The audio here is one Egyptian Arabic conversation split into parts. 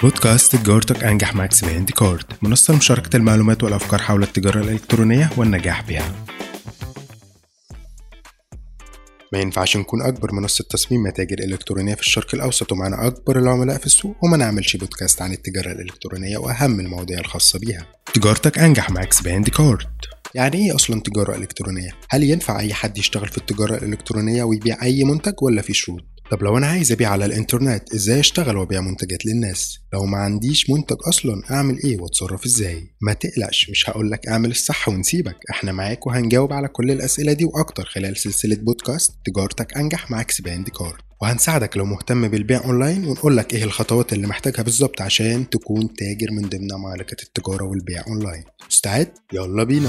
بودكاست تجارتك أنجح مع اكسباند كارد منصة لمشاركة المعلومات والأفكار حول التجارة الإلكترونية والنجاح بها ما ينفعش نكون أكبر منصة تصميم متاجر إلكترونية في الشرق الأوسط ومعنا أكبر العملاء في السوق وما نعملش بودكاست عن التجارة الإلكترونية وأهم المواضيع الخاصة بيها تجارتك أنجح مع اكسباند كارد يعني ايه اصلا تجاره الكترونيه هل ينفع اي حد يشتغل في التجاره الالكترونيه ويبيع اي منتج ولا في شروط طب لو انا عايز ابيع على الانترنت ازاي اشتغل وابيع منتجات للناس لو ما عنديش منتج اصلا اعمل ايه واتصرف ازاي ما تقلقش مش هقولك اعمل الصح ونسيبك احنا معاك وهنجاوب على كل الاسئله دي واكتر خلال سلسله بودكاست تجارتك انجح مع اكسباند كارد وهنساعدك لو مهتم بالبيع اونلاين ونقول لك ايه الخطوات اللي محتاجها بالظبط عشان تكون تاجر من ضمن معركه التجاره والبيع اونلاين مستعد يلا بينا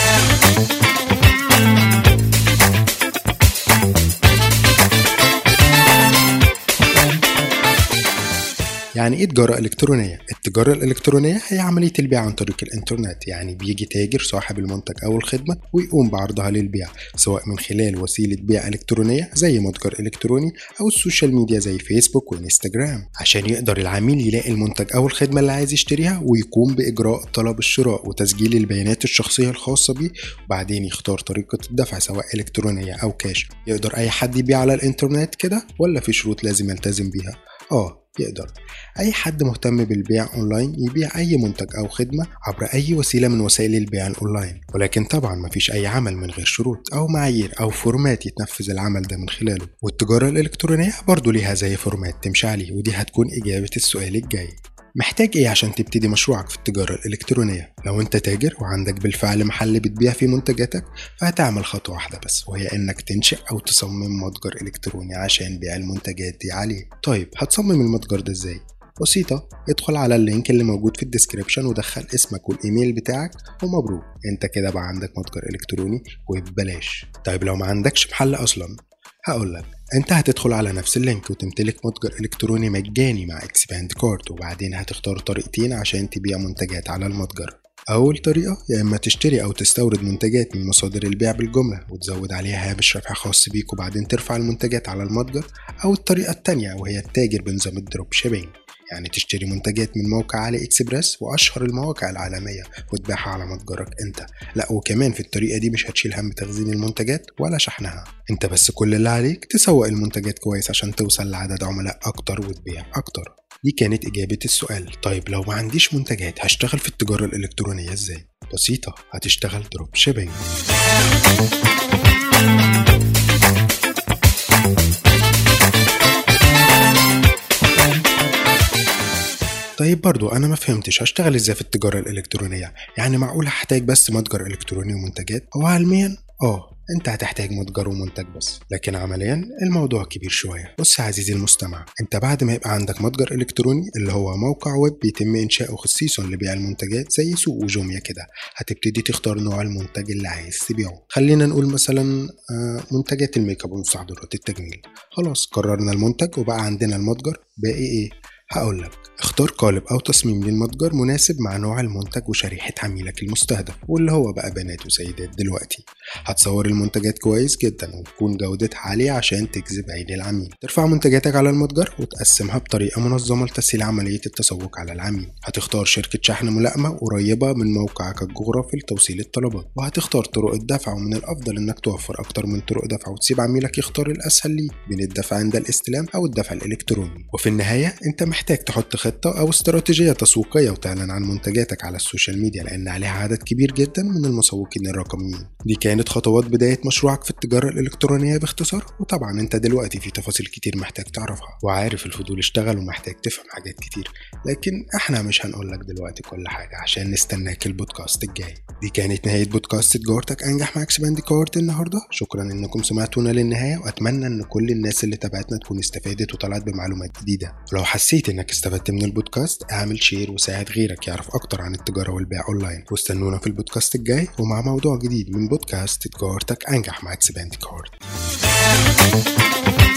يعني ايه تجارة إلكترونية؟ التجارة الإلكترونية هي عملية البيع عن طريق الإنترنت، يعني بيجي تاجر صاحب المنتج أو الخدمة ويقوم بعرضها للبيع، سواء من خلال وسيلة بيع إلكترونية زي متجر إلكتروني أو السوشيال ميديا زي فيسبوك وإنستجرام، عشان يقدر العميل يلاقي المنتج أو الخدمة اللي عايز يشتريها ويقوم بإجراء طلب الشراء وتسجيل البيانات الشخصية الخاصة بيه، وبعدين يختار طريقة الدفع سواء إلكترونية أو كاش، يقدر أي حد يبيع على الإنترنت كده ولا في شروط لازم يلتزم بيها؟ آه يقدر أي حد مهتم بالبيع أونلاين يبيع أي منتج أو خدمة عبر أي وسيلة من وسائل البيع الأونلاين ولكن طبعا مفيش أي عمل من غير شروط أو معايير أو فورمات يتنفذ العمل ده من خلاله والتجارة الإلكترونية برضه ليها زي فورمات تمشي عليه ودي هتكون إجابة السؤال الجاي محتاج ايه عشان تبتدي مشروعك في التجارة الإلكترونية؟ لو انت تاجر وعندك بالفعل محل بتبيع فيه منتجاتك فهتعمل خطوة واحدة بس وهي انك تنشئ او تصمم متجر إلكتروني عشان بيع المنتجات دي عليه طيب هتصمم المتجر ده ازاي؟ بسيطة ادخل على اللينك اللي موجود في الديسكريبشن ودخل اسمك والايميل بتاعك ومبروك انت كده بقى عندك متجر الكتروني وببلاش طيب لو ما عندكش محل اصلا هقولك انت هتدخل على نفس اللينك وتمتلك متجر الكتروني مجاني مع اكسباند كارت وبعدين هتختار طريقتين عشان تبيع منتجات على المتجر أول طريقة يا إما تشتري أو تستورد منتجات من مصادر البيع بالجملة وتزود عليها هامش ربح خاص بيك وبعدين ترفع المنتجات على المتجر أو الطريقة التانية وهي التاجر بنظام الدروب شيبينج يعني تشتري منتجات من موقع علي اكسبريس واشهر المواقع العالميه وتبيعها على متجرك انت لا وكمان في الطريقه دي مش هتشيل هم تخزين المنتجات ولا شحنها انت بس كل اللي عليك تسوق المنتجات كويس عشان توصل لعدد عملاء اكتر وتبيع اكتر دي كانت إجابة السؤال طيب لو ما عنديش منتجات هشتغل في التجارة الإلكترونية إزاي؟ بسيطة هتشتغل دروب شيبينج طيب برضو انا ما فهمتش هشتغل ازاي في التجاره الالكترونيه يعني معقول هحتاج بس متجر الكتروني ومنتجات هو علميا اه انت هتحتاج متجر ومنتج بس لكن عمليا الموضوع كبير شويه بص يا عزيزي المستمع انت بعد ما يبقى عندك متجر الكتروني اللي هو موقع ويب بيتم انشاؤه خصيصا لبيع المنتجات زي سوق وجوميا كده هتبتدي تختار نوع المنتج اللي عايز تبيعه خلينا نقول مثلا منتجات الميك اب ومستحضرات التجميل خلاص قررنا المنتج وبقى عندنا المتجر باقي ايه هقول لك اختار قالب او تصميم للمتجر مناسب مع نوع المنتج وشريحة عميلك المستهدف واللي هو بقى بنات وسيدات دلوقتي هتصور المنتجات كويس جدا وتكون جودتها عالية عشان تجذب عين العميل ترفع منتجاتك على المتجر وتقسمها بطريقة منظمة لتسهيل عملية التسوق على العميل هتختار شركة شحن ملائمة قريبة من موقعك الجغرافي لتوصيل الطلبات وهتختار طرق الدفع ومن الافضل انك توفر اكتر من طرق دفع وتسيب عميلك يختار الاسهل ليه بين الدفع عند الاستلام او الدفع الالكتروني وفي النهاية انت محتاج تحط خطة أو استراتيجية تسويقية وتعلن عن منتجاتك على السوشيال ميديا لأن عليها عدد كبير جدا من المسوقين الرقميين دي كانت خطوات بداية مشروعك في التجارة الإلكترونية باختصار وطبعا أنت دلوقتي في تفاصيل كتير محتاج تعرفها وعارف الفضول اشتغل ومحتاج تفهم حاجات كتير لكن احنا مش هنقول لك دلوقتي كل حاجة عشان نستناك البودكاست الجاي دي كانت نهاية بودكاست تجارتك أنجح مع اكسباند كارت النهاردة شكرا إنكم سمعتونا للنهاية وأتمنى إن كل الناس اللي تابعتنا تكون استفادت وطلعت بمعلومات جديدة ولو حسيت إنك استفدت من البودكاست اعمل شير وساعد غيرك يعرف اكتر عن التجاره والبيع اونلاين واستنونا في البودكاست الجاي ومع موضوع جديد من بودكاست تجارتك انجح مع اكسباند كارد